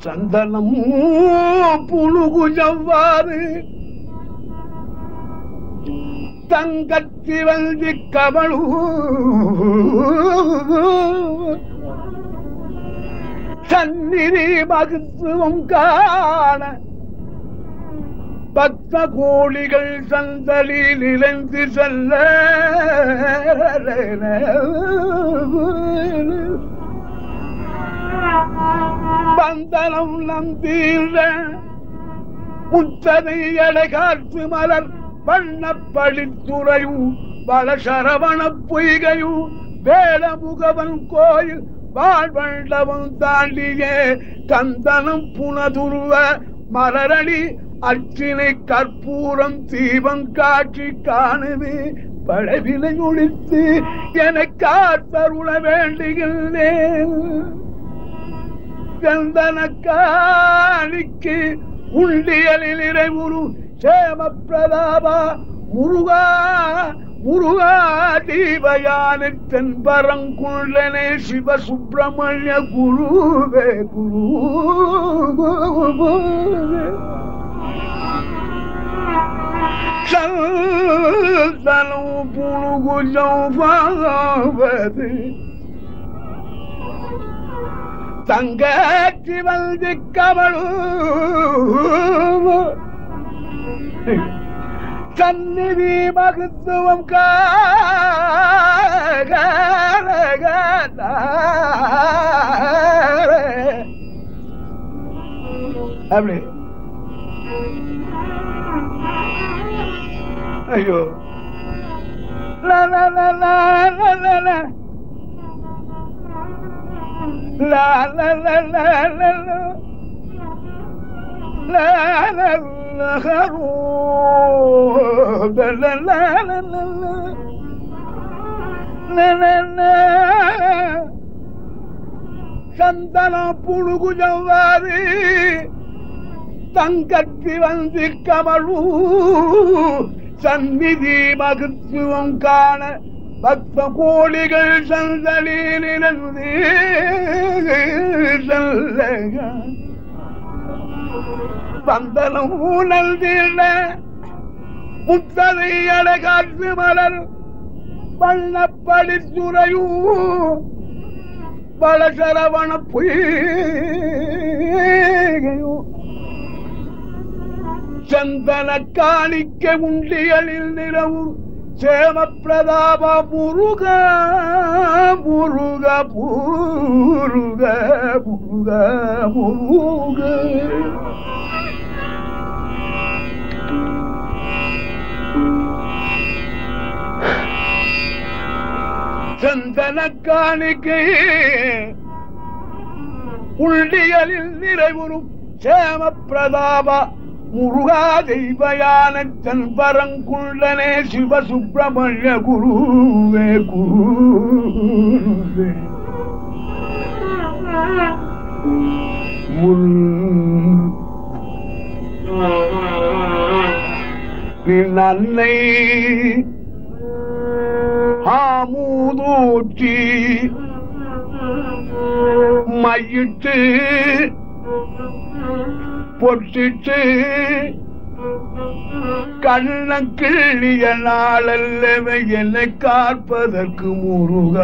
சந்தனம் புழுகு ஜவ்வாறு தங்கத்தி வந்து கவளு சந்நிதி மகத்துவம் காண பக்த கோழிகள் சந்தலில் இழந்து செல்ல பந்தனம் நந்தீர முத்தனை எடைகாற்று மலர் வண்ணப்பழித்துறையும் வளசரவண பொய்கையும் வேளமுகவன் கோயில் வாழ்வண்டவன் தாண்டியே கந்தனம் புனதுருவ மலரடி அச்சினை கற்பூரம் தீபம் காட்சி காணுது பழவிலை ஒழித்து என காத்தருள வேண்டுகின்றேன் கந்தனக்காணிக்கு உண்டியலில் இறைவுரு சேம பிரதாபா முருகா முருகா தீபயான தென்பரங்குள்ளனே சிவ சுப்பிரமணிய குருவே குருவே சந்தனம் புழுகுஜம் பாவது தங்கச்சி வந்து கவளு சந்நிதி மகத்துவம் அப்படி ஐயோ லா லா லா லா லா லா லா La la la la la la La la la la la la la la la La la la சந்தன புழுகு ஜவ்வாறு தங்கத்தி வந்து கமலு சந்நிதி மகத்துவம் காண பக்த கோழிகள் சந்தலிலிருந்து பந்தனம் ஊனல் தீழ முத்ததை அழகாற்று மலர் வண்ணப்படி துறையும் பலசரவண பொய்கையும் சந்தன காணிக்க உண்டியலில் நிறவு சேம பிரதாப முருக முருக பூருக முருக முருக சந்தன காணிக்கை உள்டியலில் நிறைவுறும் சேம பிரதாப முருகா தெய்வயான பரங்குள்ளனே சிவ சுப்பிரமணிய குருவே குருவே முன் நன்னை ஆமூதூற்றி மையிட்டு பொட்டிட்டு கண்ண கிள்ளிய நாளல்லவை என்னை காப்பதற்கு முருக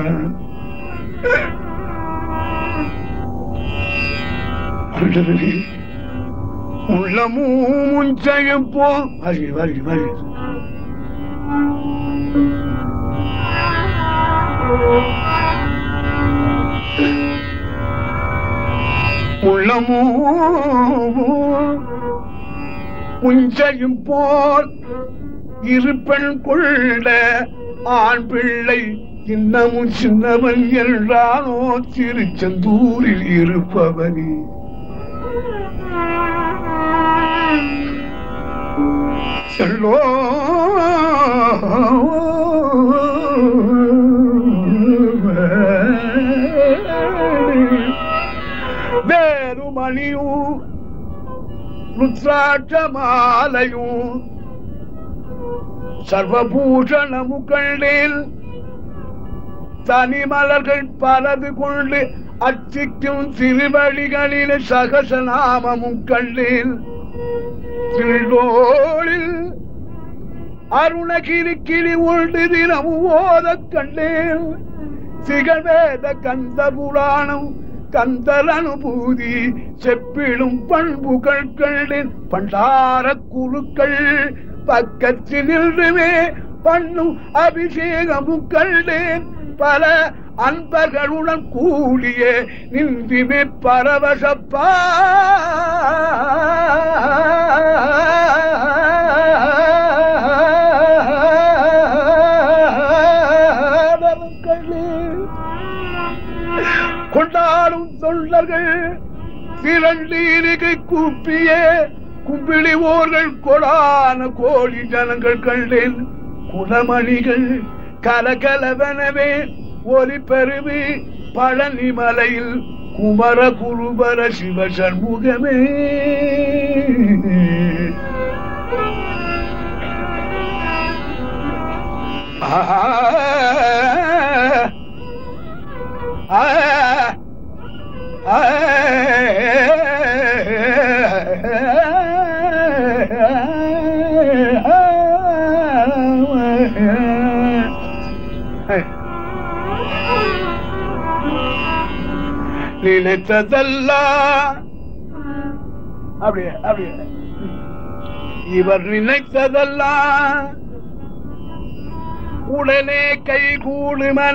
உள்ளமும் முஞ்சையும் போ வரி வரி வரி உள்ளமும் முஞ்சையும் போல் இருப்பெண் கொண்ட ஆண் பிள்ளை இன்னமும் சின்னவன் என்றானோ திருச்செந்தூரில் இருப்பவனே செல்லோ வேறுமணியும் ருத்ராட்ச மாலையும் சர்வபூஷணமு கண்டேன் தனி மலர்கள் பலது கொண்டு அச்சிக்கும் திருவழிகளில் சகசநாமமும் கண்டேன் திருடோளில் அருணகிரி கிளி உண்டு தினமும் ஓதக் கண்டேன் சிகவேத கந்த புராணம் கந்தர் அனுபூதி செப்பிடும் பண்புகள் கண்டேன் பண்டார குருக்கள் பக்கத்தில் நின்றுமே பண்ணும் அபிஷேகமும் கண்டேன் பல அன்பர்களுடன் கூடிய நின்றுமே பரவசப்பா கொண்டாடும் தொண்டர்கள் திரண்டீரிகை கூப்பிய கும்பிளி ஓர்கள் கொடான கோடி ஜனங்கள் கண்டேன் குலமணிகள் கலகலவனவே ஒலி பெருவி பழனி மலையில் குமர குருபர சிவ சண்முகமே நினைத்ததெல்லாம் அப்படியே அப்படியே இவர் நினைத்ததெல்லாம் உடனே கை கூடுமன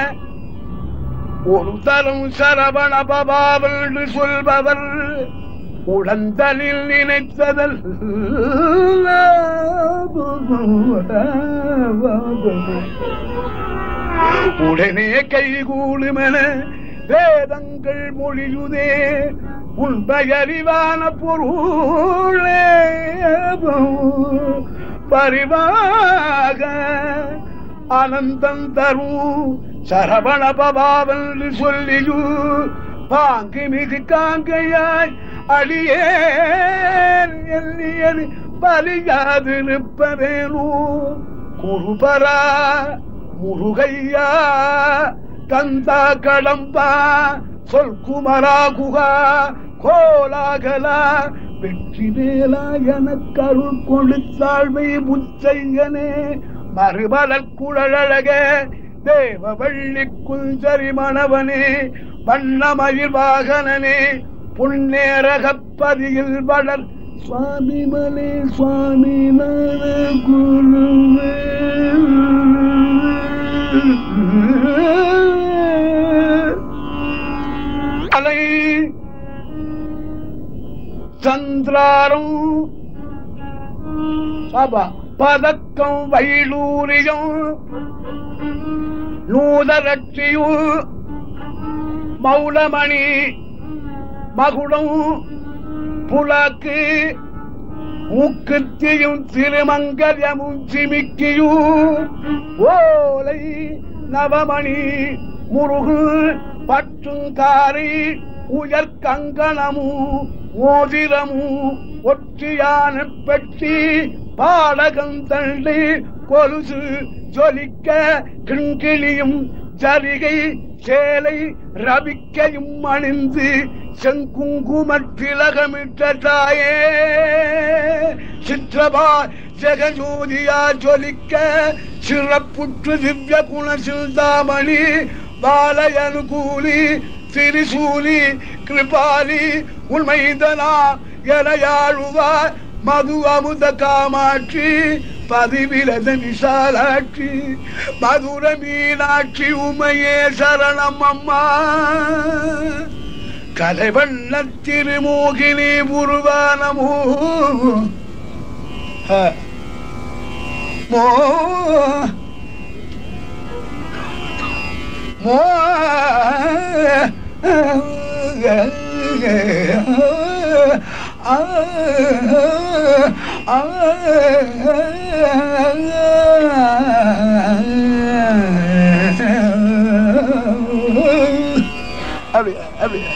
ஒரு தரும் சரவண பபாவல் என்று சொல்பவர் உடந்தனில் நினைத்ததல் உடனே கை கூடுமென வேதங்கள் மொழியுதே உண்மையறிவான பொருளே பரிவாக அனந்தம் தரும் சரவண பபாவென்று சொல்லியு பாங்கு மிகு காங்கையாய் அடியேன் எண்ணியது பலியாது நிற்பதேனோ குருபரா முருகையா கந்தா கடம்பா சொல் குமரா குகா கோலாகலா வெற்றி வேலா எனக்கு அருள் கொடுத்தாழ்வை முச்சையனே மறுபலர் குழலழக தேவ வள்ளி குஞ்சரி மணவனே வண்ணமயில் வாகனனே புன்னேரகப்பதியில் வளர் சுவாமி மலே சுவாமி நல குருவே அலை சந்திராரம் சபா பதக்கம் வைலூரியம் நூதரட்சியும் மௌலமணி மகுடம் புலாக்கு மூக்குத்தியும் திருமங்கல்யமும் சிமிக்கியும் ஓலை நவமணி முருகு பற்றுங்காரி உயர் கங்கணமும் மோதிரமும் ஒற்றியான பெட்டி பாடகம் தள்ளி கொலுசு ஜொலிக்க கிண்கிளியும் ஜரிகை சேலை ரவிக்கையும் அணிந்து செங்குங்கும திலகமிட்ட தாயே சிற்றபா ஜெகஜோதியா ஜொலிக்க சிறப்புற்று திவ்ய குண சிந்தாமணி பாலயனுகூலி திரிசூலி கிருபாலி உண்மைதனா எனையாழுவார் மது அமுத காமாட்சி பதிவிரத விசாலாட்சி மதுர மீனாட்சி உமையே சரணம் அம்மா கலைவண்ண திருமோகினி உருவானமோ மோ மோ அப்படியா அப்படியா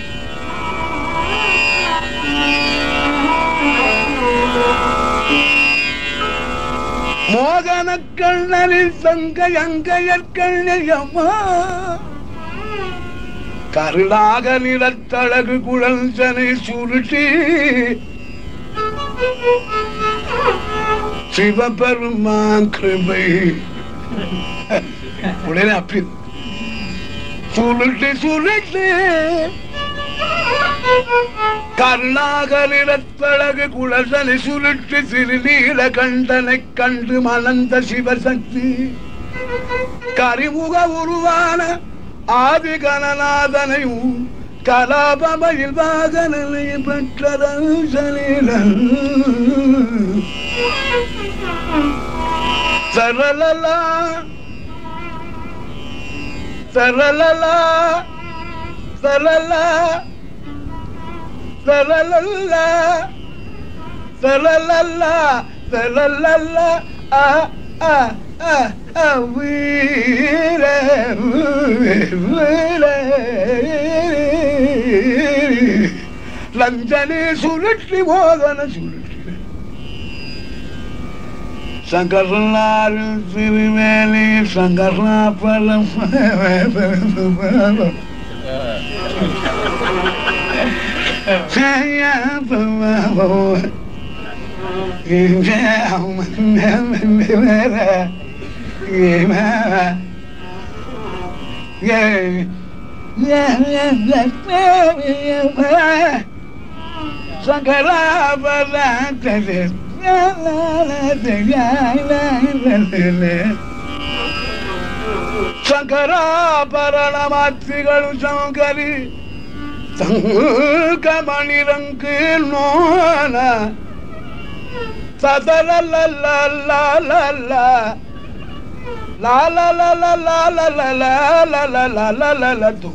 மோகன கண்ணனில் சங்க அங்கையற்கண்ணியம்மா கருளாக நிலத்தழகு குழந்தனை சுருட்டி சிவபெருமான் கிருபை உடனே அப்படி சுருட்டி சுருட்டி கருணாகரிடத்தழகு குழசனை சுருட்டி திருநீல கண்டனை கண்டு மணந்த சிவசக்தி கரிமுக உருவான ஆதி கணநாதனையும் கலாபமயில் வாகனனை பெற்றதன் சரலலா சரலலா சரலா சரலல்லா சரலல்லா சரலல்லா ஆ ஆ ஆ ஆ வீர வீர லஞ்சனே சுருட்டி மோதன சுருட்டி சங்கர்னார் திருவேலி சங்கர்னா பலம் சங்கராபரணமாத்திகள் Sankari தங்கமணிரங்கு நோன சதலலலலலல la la la la la la la la la la la la la la do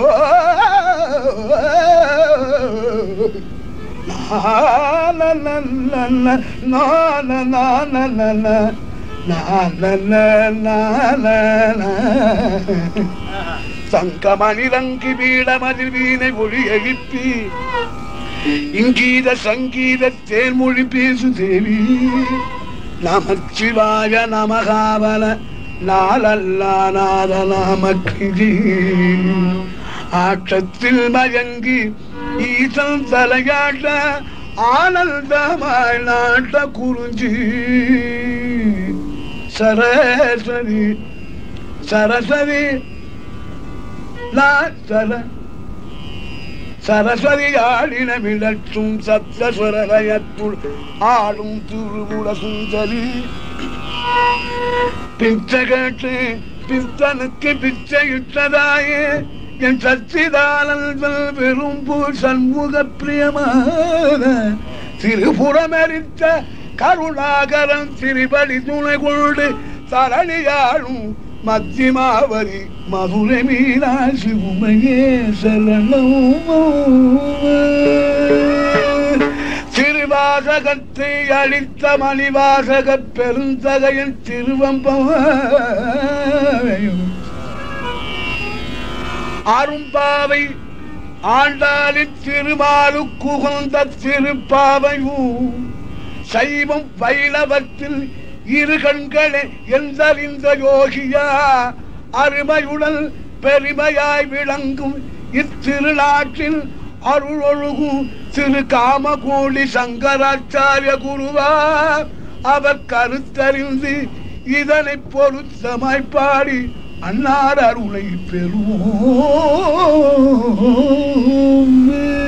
la la la la la na na na na na na na na na na na na சங்கமணிலங்கி பீடமதில் வீணை மொழி எழுப்பி இங்கீத சங்கீத தேன்மொழி பேசு தேவி நமச்சிவாய நமகாவல நாளல்லாநாத நாமக்கிரி ஆட்டத்தில் மயங்கி ஈசன் தலையாட்ட ஆனந்தமாய் நாட்ட குறிஞ்சி சரஸ்வதி சரஸ்வதி லா சர சரஸ்வதி ஆடின விளற்றும் சப்தஸ்வரலயத்துள் ஆடும் திருமுட சுந்தரி பிச்சை கேட்டு பித்தனுக்கு பிச்சை இட்டதாயே என் சச்சிதானந்தல் விரும்பு சண்முக பிரியமான திருபுறமரித்த கருணாகரன் திருபடி துணை கொண்டு சரணியாழும் மத்தியமாவதி மதுரை மீனாட்சி உமையே சரணம் திருவாசகத்தை அளித்த மணிவாசக பெருந்தகையின் திருவம்பம் அரும்பாவை ஆண்டாளின் திருமாலு குகந்த திருப்பாவையும் சைவம் வைணவத்தில் இரு கண்களே எந்தறிந்த யோகியா அருமையுடல் பெருமையாய் விளங்கும் இத்திருநாட்டில் அருளொழுகும் திரு காமகோடி சங்கராச்சாரிய குருவா அவர் கருத்தறிந்து இதனை பொருத்தமாய் பாடி அன்னார் அருளை பெறுவோம்